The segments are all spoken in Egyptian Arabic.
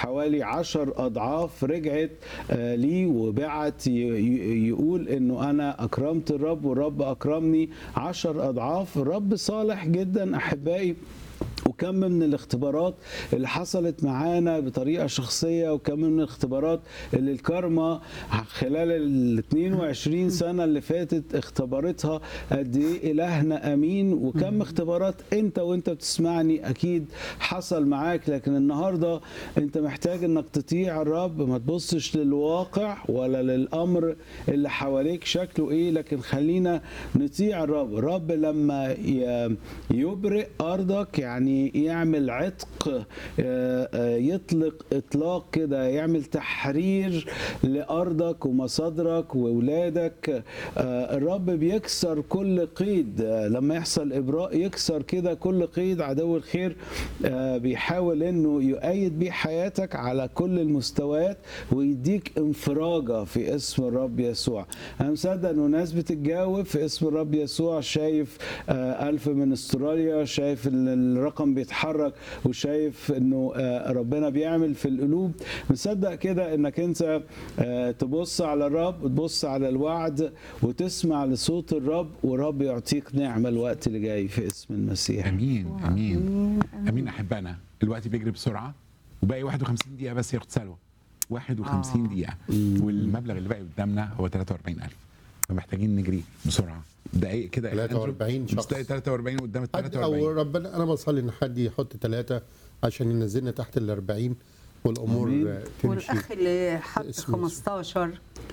حوالي عشر أضعاف رجعت آه، ليه وبعت ي- ي- يقول إنه أنا أكرمت الرب والرب أكرمني عشر أضعاف الرب صالح جدا أحبائي وكم من الاختبارات اللي حصلت معانا بطريقه شخصيه وكم من الاختبارات اللي الكارما خلال ال 22 سنه اللي فاتت اختبرتها قد ايه الهنا امين وكم اختبارات انت وانت بتسمعني اكيد حصل معاك لكن النهارده انت محتاج انك تطيع الرب ما تبصش للواقع ولا للامر اللي حواليك شكله ايه لكن خلينا نطيع الرب الرب لما ي- يبرئ ارضك يعني يعمل عتق آه، آه، يطلق اطلاق كده يعمل تحرير لارضك ومصادرك واولادك آه، الرب بيكسر كل قيد آه، لما يحصل ابراء يكسر كده كل قيد عدو الخير آه، بيحاول انه يؤيد بيه حياتك على كل المستويات ويديك انفراجه في اسم الرب يسوع انا مصدق انه ناس بتتجاوب في اسم الرب يسوع شايف آه، ألف من استراليا شايف ال- الرقم بيتحرك وشايف انه آه، ربنا بيعمل في القلوب مصدق كده انك انت آه، تبص على الرب وتبص على الوعد وتسمع لصوت الرب والرب يعطيك نعمه الوقت اللي جاي في اسم المسيح امين امين امين احبائنا الوقت بيجري بسرعه وباقي 51 دقيقه بس ياخد سلوى 51 آه. دقيقه والمبلغ اللي باقي قدامنا هو 43000 فمحتاجين نجري بسرعه دقايق كده 43 شخص. مش تلاقي 43 قدام ال حد او 43 ربنا انا بصلي ان حد يحط ثلاثه عشان ينزلنا تحت ال 40 والامور آمين. آه، تمشي والاخ اللي حط باسم يسوع. 15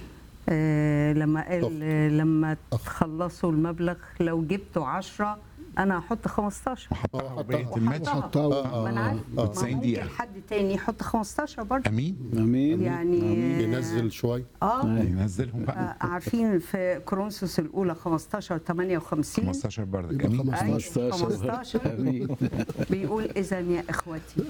آه لما قال أخ. آه لما أخ. تخلصوا المبلغ لو جبتوا 10 انا هحط 15 حطها حطها. وبقيت الماتش وحطها. ما انا عارف آه. ما 90 ممكن دقيقة. حد تاني يحط 15 برضه امين امين يعني ينزل شويه اه ينزلهم بقى آه، عارفين في كورنثوس الاولى 15 58 15 برضك يبقى امين 15. 15 امين بيقول اذا يا اخوتي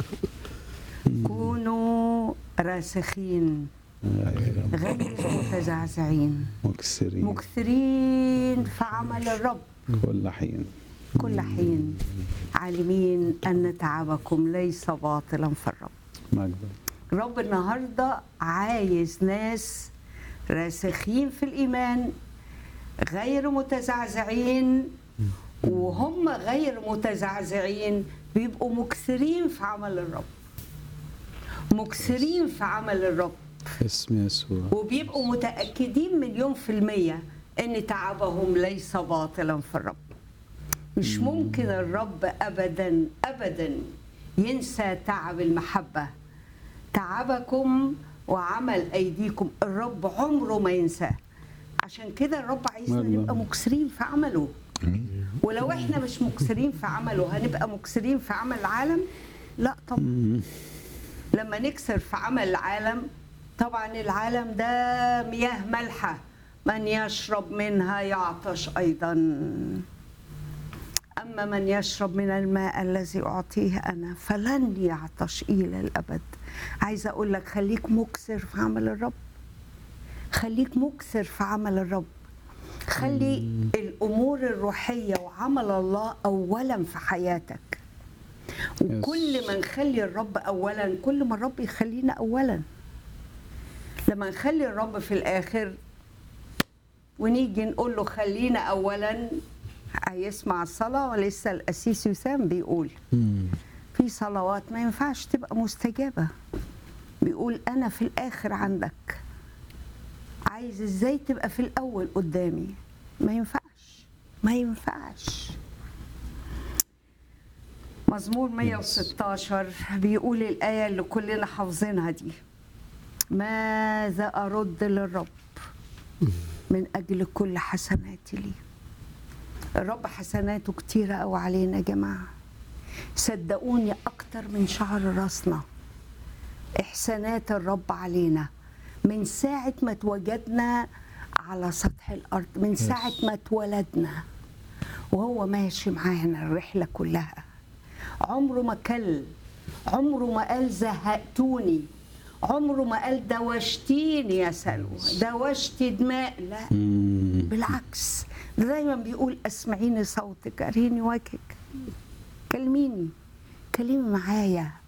كونوا راسخين غير متزعزعين مكسرين مكثرين في عمل الرب كل حين كل حين عالمين ان تعبكم ليس باطلا في الرب مجدا الرب النهارده عايز ناس راسخين في الايمان غير متزعزعين وهم غير متزعزعين بيبقوا مكثرين في عمل الرب مكثرين في عمل الرب اسم يسوع وبيبقوا متأكدين مليون في المية إن تعبهم ليس باطلا في الرب مش ممكن الرب أبدا أبدا ينسى تعب المحبة تعبكم وعمل أيديكم الرب عمره ما ينساه عشان كده الرب عايزنا والله. نبقى مكسرين في عمله امين ولو احنا مش مكسرين في عمله هنبقى مكسرين في عمل العالم لا طبعا لما نكسر في عمل العالم طبعا العالم ده مياه مالحة من يشرب منها يعطش أيضا أما من يشرب من الماء الذي أعطيه أنا فلن يعطش إلى الأبد عايزة أقول لك خليك مكسر في عمل الرب خليك مكسر في عمل الرب خلي الأمور الروحية وعمل الله أولا في حياتك وكل ما نخلي الرب اولا كل ما الرب يخلينا اولا لما نخلي الرب في الاخر ونيجي نقول له خلينا اولا هيسمع الصلاه ولسه القسيس يسام بيقول في صلوات ما ينفعش تبقى مستجابه بيقول انا في الاخر عندك عايز ازاي تبقى في الاول قدامي ما ينفعش ما ينفعش مزمور 116 بيقول الآية اللي كلنا حافظينها دي ماذا أرد للرب من أجل كل حسناتي لي الرب حسناته كتيرة أوي علينا يا جماعة صدقوني أكتر من شعر راسنا إحسانات الرب علينا من ساعة ما اتوجدنا على سطح الأرض من ساعة ما اتولدنا وهو ماشي معانا الرحلة كلها عمره ما كل عمره ما قال زهقتوني عمره ما قال دوشتيني يا سلوى دوشتي دماء لا بالعكس ده دايما بيقول اسمعيني صوتك اريني وجهك كلميني كلمي معايا